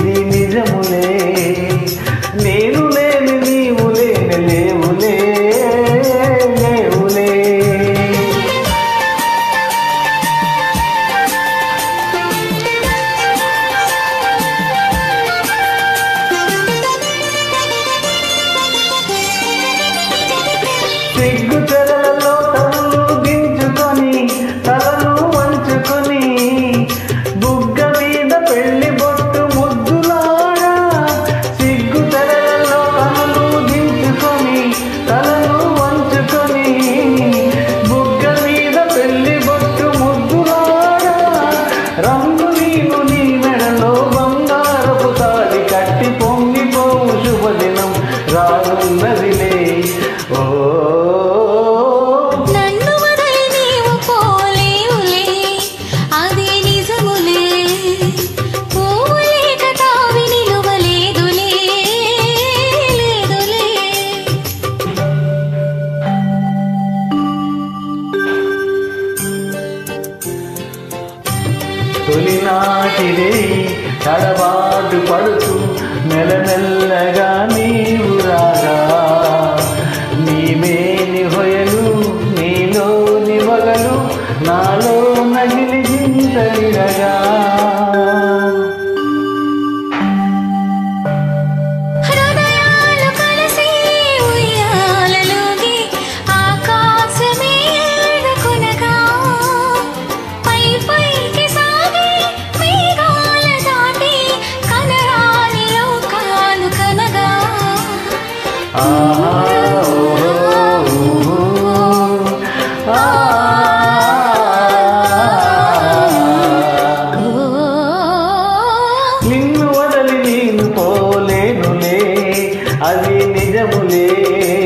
ఇది నిజములే నేను లేని నీవు లేని లేవులే లేవులే సిగ్గు తెరలలో తలలు దించుకొని తలను వంచుకొని బుగ్గ మీద పెళ్లి బొట్టు ముద్దులాగా సిగ్గు తెరలలో తలలు దించుకొని తలను వంచుకొని బుగ్గ మీద పెళ్లి బొట్టు ముద్దులాగా రంగు నీవు నీ మెడలో బంగారపు తాళి కట్టి పొంగిపోవు శుభదినం రానున్నదిలే ఓ నన్ను వదిలి నీవు పోలేవులే అది నిజములే పోలేక తావి నిలువలేదులే లేదులే తొలినాటిదే తడబాటు పడుతూ మెల్లమెల్లగా నీవు రాగా నీమేని హొయలు నీలోని వగలు నాలో నగిలి జింతలిరగా హృదయాలు కలిసి ఉయ్యాలలోగి ఆకాశమే ఎదుకునగా పై పైకి సాగి మేఘాల దాటి కనరాని లోకాలు కనగా ఆహా, ఓహో, ఊహూ, ఆ. నిన్ను వదలి నేను పోలేనులే అది నిజములే